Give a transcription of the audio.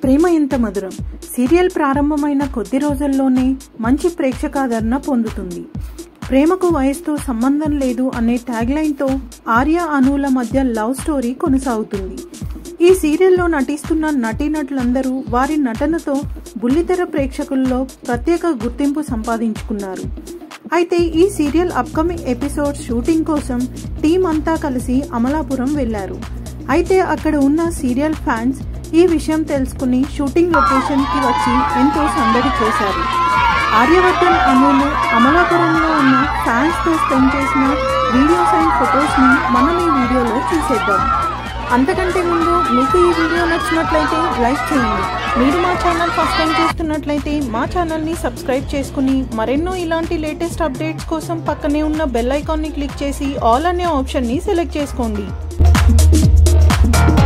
ప్రేమ ఎంత మధురం సీరియల్ ప్రారంభమైన కొద్ది రోజుల్లోనే మంచి ప్రేక్షకాదరణ పొందుతుంది ప్రేమకు వయసుతో సంబంధం లేదు అనే ట్యాగ్లైన్తో ఆర్య అనుల మధ్య లవ్ స్టోరీ కొనసాగుతుంది ఈ సీరియల్లో నటిస్తున్న నటీనటులందరూ వారి నటనతో బుల్లితెర ప్రేక్షకుల్లో ప్రత్యేక గుర్తింపు సంపాదించుకున్నారు అయితే ఈ సీరియల్ అప్కమింగ్ ఎపిసోడ్ షూటింగ్ కోసం టీం అంతా కలిసి అమలాపురం వెళ్లారు అయితే అక్కడ ఉన్న సీరియల్ ఫ్యాన్స్ ఈ విషయం తెలుసుకుని షూటింగ్ లొకేషన్కి వచ్చి ఎంతో సందడి చేశారు ఆర్యవర్ధన్ అనులు అమలాపురంలో ఉన్న ఫ్యాన్స్తో స్పెండ్ చేసిన వీడియోస్ అండ్ ఫొటోస్ని మనం ఈ వీడియోలో చూసేద్దాం అంతకంటే ముందు మీకు ఈ వీడియో నచ్చినట్లయితే లైక్ చేయండి మీరు మా ఛానల్ ఫస్ట్ టైం చూస్తున్నట్లయితే మా ఛానల్ని సబ్స్క్రైబ్ చేసుకుని మరెన్నో ఇలాంటి లేటెస్ట్ అప్డేట్స్ కోసం పక్కనే ఉన్న బెల్ ఐకాన్ని క్లిక్ చేసి ఆల్ అనే ఆప్షన్ని సెలెక్ట్ చేసుకోండి